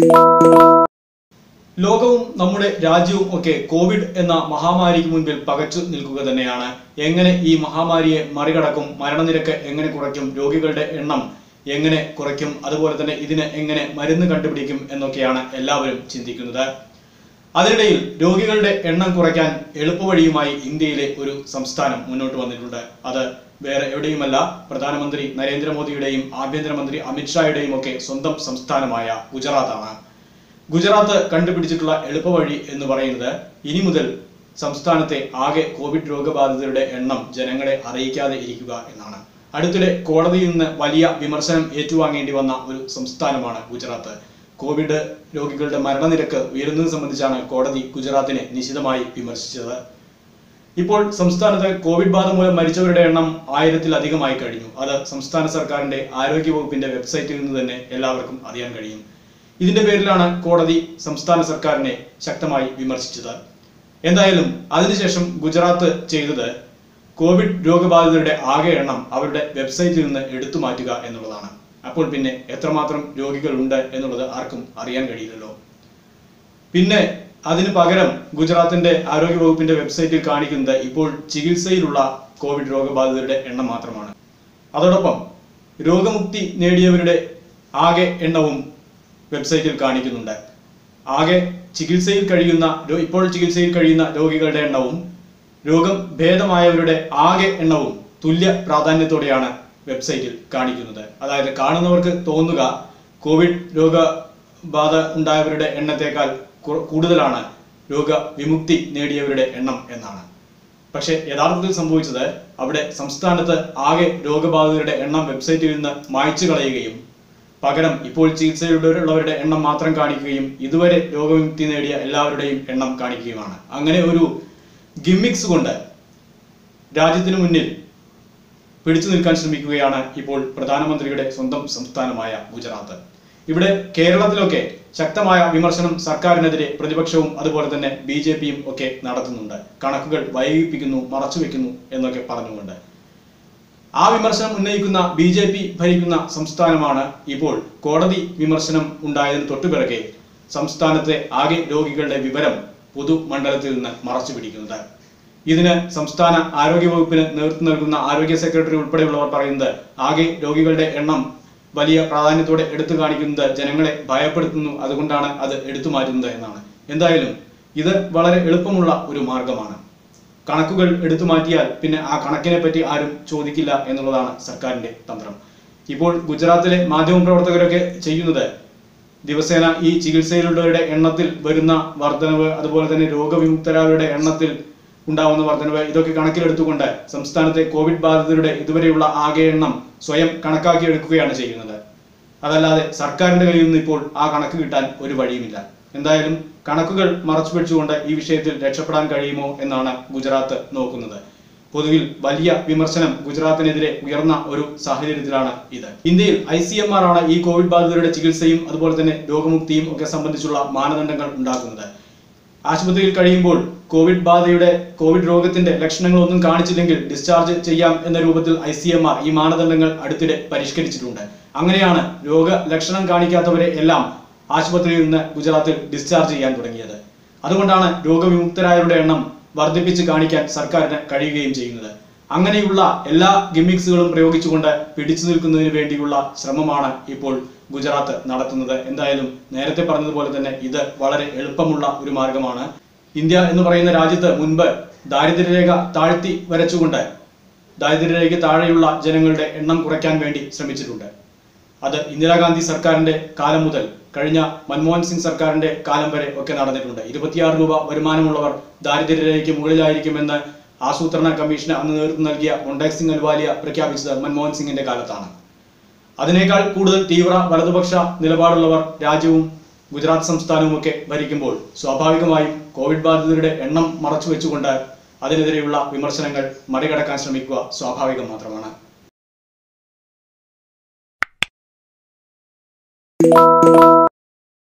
ലോകവും നമ്മുടെ രാജ്യവും ഒക്കെ കോവിഡ് എന്ന മഹാമാരിക്ക് മുൻപിൽ പകച്ചു നിൽക്കുക തന്നെയാണ് എങ്ങനെ ഈ മഹാമാരിയെ മറികടക്കും മരണനിരക്ക് എങ്ങനെ കുറയ്ക്കും രോഗികളുടെ എണ്ണം എങ്ങനെ കുറയ്ക്കും അതുപോലെ തന്നെ ഇതിന് എങ്ങനെ മരുന്ന് കണ്ടുപിടിക്കും എന്നൊക്കെയാണ് എല്ലാവരും ചിന്തിക്കുന്നത് അതിനിടയിൽ രോഗികളുടെ എണ്ണം കുറയ്ക്കാൻ എളുപ്പവഴിയുമായി ഇന്ത്യയിലെ ഒരു സംസ്ഥാനം മുന്നോട്ട് വന്നിട്ടുണ്ട് അത് വേറെ എവിടെയുമല്ല പ്രധാനമന്ത്രി നരേന്ദ്രമോദിയുടെയും ആഭ്യന്തരമന്ത്രി അമിത്ഷായുടെയും ഒക്കെ സ്വന്തം സംസ്ഥാനമായ ഗുജറാത്താണ് ഗുജറാത്ത് കണ്ടുപിടിച്ചിട്ടുള്ള എളുപ്പവഴി എന്ന് പറയുന്നത് ഇനി മുതൽ സംസ്ഥാനത്തെ ആകെ കോവിഡ് രോഗബാധിതരുടെ എണ്ണം ജനങ്ങളെ അറിയിക്കാതെ ഇരിക്കുക എന്നാണ് അടുത്തിടെ കോടതിയിൽ നിന്ന് വലിയ വിമർശനം ഏറ്റുവാങ്ങേണ്ടി വന്ന ഒരു സംസ്ഥാനമാണ് ഗുജറാത്ത് കോവിഡ് രോഗികളുടെ മരണനിരക്ക് ഉയരുന്നത് സംബന്ധിച്ചാണ് കോടതി ഗുജറാത്തിനെ നിശിതമായി വിമർശിച്ചത് ഇപ്പോൾ സംസ്ഥാനത്ത് കോവിഡ് ബാധ മൂലം മരിച്ചവരുടെ എണ്ണം ആയിരത്തിലധികമായി കഴിഞ്ഞു അത് സംസ്ഥാന സർക്കാരിന്റെ ആരോഗ്യ വകുപ്പിന്റെ വെബ്സൈറ്റിൽ നിന്ന് തന്നെ എല്ലാവർക്കും അറിയാൻ കഴിയും ഇതിന്റെ പേരിലാണ് കോടതി സംസ്ഥാന സർക്കാരിനെ ശക്തമായി വിമർശിച്ചത് എന്തായാലും അതിനുശേഷം ഗുജറാത്ത് ചെയ്തത് കോവിഡ് രോഗബാധിതരുടെ ആകെ എണ്ണം അവരുടെ വെബ്സൈറ്റിൽ നിന്ന് എടുത്തു മാറ്റുക എന്നുള്ളതാണ് അപ്പോൾ പിന്നെ എത്രമാത്രം രോഗികൾ ഉണ്ട് എന്നുള്ളത് ആർക്കും അറിയാൻ കഴിയില്ലല്ലോ പിന്നെ അതിന് പകരം ഗുജറാത്തിന്റെ ആരോഗ്യ വകുപ്പിന്റെ വെബ്സൈറ്റിൽ കാണിക്കുന്നത് ഇപ്പോൾ ചികിത്സയിലുള്ള കോവിഡ് രോഗബാധിതരുടെ എണ്ണം മാത്രമാണ് അതോടൊപ്പം രോഗമുക്തി നേടിയവരുടെ ആകെ എണ്ണവും വെബ്സൈറ്റിൽ കാണിക്കുന്നുണ്ട് ആകെ ചികിത്സയിൽ കഴിയുന്ന രോ- ഇപ്പോൾ ചികിത്സയിൽ കഴിയുന്ന രോഗികളുടെ എണ്ണവും രോഗം ഭേദമായവരുടെ ആകെ എണ്ണവും തുല്യ പ്രാധാന്യത്തോടെയാണ് വെബ്സൈറ്റിൽ കാണിക്കുന്നത് അതായത് കാണുന്നവർക്ക് തോന്നുക കോവിഡ് രോഗബാധ ഉണ്ടായവരുടെ എണ്ണത്തേക്കാൾ കു- കൂടുതലാണ് രോഗവിമുക്തി നേടിയവരുടെ എണ്ണം എന്നാണ് പക്ഷേ യഥാർത്ഥത്തിൽ സംഭവിച്ചത് അവിടെ സംസ്ഥാനത്ത് ആകെ രോഗബാധിതരുടെ എണ്ണം വെബ്സൈറ്റിൽ നിന്ന് മായ്ച്ചു കളയുകയും പകരം ഇപ്പോൾ ചികിത്സയിലുള്ളവരുടെ എണ്ണം മാത്രം കാണിക്കുകയും ഇതുവരെ രോഗവിമുക്തി നേടിയ എല്ലാവരുടെയും എണ്ണം കാണിക്കുകയുമാണ് അങ്ങനെ ഒരു ഗിമ്മിക്സ് കൊണ്ട് രാജ്യത്തിന് മുന്നിൽ പിടിച്ചു നിൽക്കാൻ ശ്രമിക്കുകയാണ് ഇപ്പോൾ പ്രധാനമന്ത്രിയുടെ സ്വന്തം സംസ്ഥാനമായ ഗുജറാത്ത് ഇവിടെ കേരളത്തിലൊക്കെ ശക്തമായ വിമർശനം സർക്കാരിനെതിരെ പ്രതിപക്ഷവും അതുപോലെ തന്നെ ബി ജെ പിയും ഒക്കെ നടത്തുന്നുണ്ട് കണക്കുകൾ വൈകിപ്പിക്കുന്നു മറച്ചുവെക്കുന്നു എന്നൊക്കെ പറഞ്ഞുകൊണ്ട് ആ വിമർശനം ഉന്നയിക്കുന്ന ബി ജെ പി ഭരിക്കുന്ന സംസ്ഥാനമാണ് ഇപ്പോൾ കോടതി വിമർശനം ഉണ്ടായതിന് തൊട്ടുപിറകെ സംസ്ഥാനത്തെ ആകെ രോഗികളുടെ വിവരം പൊതുമണ്ഡലത്തിൽ നിന്ന് മറച്ചു പിടിക്കുന്നത് ഇതിന് സംസ്ഥാന ആരോഗ്യ വകുപ്പിന് നേതൃത്വം നൽകുന്ന ആരോഗ്യ സെക്രട്ടറി ഉൾപ്പെടെയുള്ളവർ പറയുന്നത് ആകെ രോഗികളുടെ എണ്ണം വലിയ പ്രാധാന്യത്തോടെ എടുത്തു കാണിക്കുന്നത് ജനങ്ങളെ ഭയപ്പെടുത്തുന്നു അതുകൊണ്ടാണ് അത് എടുത്തു മാറ്റുന്നത് എന്നാണ് എന്തായാലും ഇത് വളരെ എളുപ്പമുള്ള ഒരു മാർഗമാണ് കണക്കുകൾ എടുത്തു മാറ്റിയാൽ പിന്നെ ആ കണക്കിനെ പറ്റി ആരും ചോദിക്കില്ല എന്നുള്ളതാണ് സർക്കാരിന്റെ തന്ത്രം ഇപ്പോൾ ഗുജറാത്തിലെ മാധ്യമപ്രവർത്തകരൊക്കെ ചെയ്യുന്നത് ദിവസേന ഈ ചികിത്സയിലുള്ളവരുടെ എണ്ണത്തിൽ വരുന്ന വർധനവ് അതുപോലെ തന്നെ രോഗവിമുക്തരായവരുടെ എണ്ണത്തിൽ ഉണ്ടാവുന്ന വർധനവ് ഇതൊക്കെ കണക്കിലെടുത്തുകൊണ്ട് സംസ്ഥാനത്തെ കോവിഡ് ബാധിതരുടെ ഇതുവരെയുള്ള ആകെ എണ്ണം സ്വയം കണക്കാക്കി എടുക്കുകയാണ് ചെയ്യുന്നത് അതല്ലാതെ സർക്കാരിന്റെ കയ്യിൽ നിന്ന് ഇപ്പോൾ ആ കണക്ക് കിട്ടാൻ ഒരു വഴിയുമില്ല എന്തായാലും കണക്കുകൾ മറച്ചു പിടിച്ചുകൊണ്ട് ഈ വിഷയത്തിൽ രക്ഷപ്പെടാൻ കഴിയുമോ എന്നാണ് ഗുജറാത്ത് നോക്കുന്നത് പൊതുവിൽ വലിയ വിമർശനം ഗുജറാത്തിനെതിരെ ഉയർന്ന ഒരു സാഹചര്യത്തിലാണ് ഇത് ഇന്ത്യയിൽ ഐ സി എം ആർ ആണ് ഈ കോവിഡ് ബാധിതരുടെ ചികിത്സയും അതുപോലെ തന്നെ രോഗമുക്തിയും ഒക്കെ സംബന്ധിച്ചുള്ള മാനദണ്ഡങ്ങൾ ഉണ്ടാക്കുന്നത് ആശുപത്രിയിൽ കഴിയുമ്പോൾ കോവിഡ് ബാധയുടെ കോവിഡ് രോഗത്തിന്റെ ലക്ഷണങ്ങളൊന്നും കാണിച്ചില്ലെങ്കിൽ ഡിസ്ചാർജ് ചെയ്യാം എന്ന രൂപത്തിൽ ഐ സി എം ആർ ഈ മാനദണ്ഡങ്ങൾ അടുത്തിടെ പരിഷ്കരിച്ചിട്ടുണ്ട് അങ്ങനെയാണ് രോഗ ലക്ഷണം കാണിക്കാത്തവരെ എല്ലാം ആശുപത്രിയിൽ നിന്ന് ഗുജറാത്തിൽ ഡിസ്ചാർജ് ചെയ്യാൻ തുടങ്ങിയത് അതുകൊണ്ടാണ് രോഗവിമുക്തരായവരുടെ എണ്ണം വർദ്ധിപ്പിച്ച് കാണിക്കാൻ സർക്കാരിന് കഴിയുകയും ചെയ്യുന്നത് അങ്ങനെയുള്ള എല്ലാ ഗിമ്മിക്സുകളും പ്രയോഗിച്ചുകൊണ്ട് പിടിച്ചു നിൽക്കുന്നതിന് വേണ്ടിയുള്ള ശ്രമമാണ് ഇപ്പോൾ ഗുജറാത്ത് നടത്തുന്നത് എന്തായാലും നേരത്തെ പറഞ്ഞതുപോലെ തന്നെ ഇത് വളരെ എളുപ്പമുള്ള ഒരു മാർഗമാണ് ഇന്ത്യ എന്ന് പറയുന്ന രാജ്യത്ത് മുൻപ് ദാരിദ്ര്യരേഖ താഴ്ത്തി വരച്ചുകൊണ്ട് ദാരിദ്ര്യരേഖ താഴെയുള്ള ജനങ്ങളുടെ എണ്ണം കുറയ്ക്കാൻ വേണ്ടി ശ്രമിച്ചിട്ടുണ്ട് അത് ഇന്ദിരാഗാന്ധി സർക്കാരിന്റെ കാലം മുതൽ കഴിഞ്ഞ മൻമോഹൻ സിംഗ് സർക്കാരിന്റെ കാലം വരെ ഒക്കെ നടന്നിട്ടുണ്ട് ഇരുപത്തിയാറ് രൂപ വരുമാനമുള്ളവർ ദാരിദ്ര്യരേഖയ്ക്ക് മുകളിലായിരിക്കുമെന്ന് ആസൂത്രണ കമ്മീഷന് അന്ന് നേതൃത്വം നൽകിയ മൊണ്ടാക് സിംഗ് അൽവാലിയ പ്രഖ്യാപിച്ചത് മൻമോഹൻ സിംഗിന്റെ കാലത്താണ് അതിനേക്കാൾ കൂടുതൽ തീവ്ര വലതുപക്ഷ നിലപാടുള്ളവർ രാജ്യവും ഗുജറാത്ത് സംസ്ഥാനവും ഒക്കെ ഭരിക്കുമ്പോൾ സ്വാഭാവികമായും കോവിഡ് ബാധിതരുടെ എണ്ണം മറച്ചു വെച്ചുകൊണ്ട് അതിനെതിരെയുള്ള വിമർശനങ്ങൾ മറികടക്കാൻ ശ്രമിക്കുക സ്വാഭാവികം മാത്രമാണ്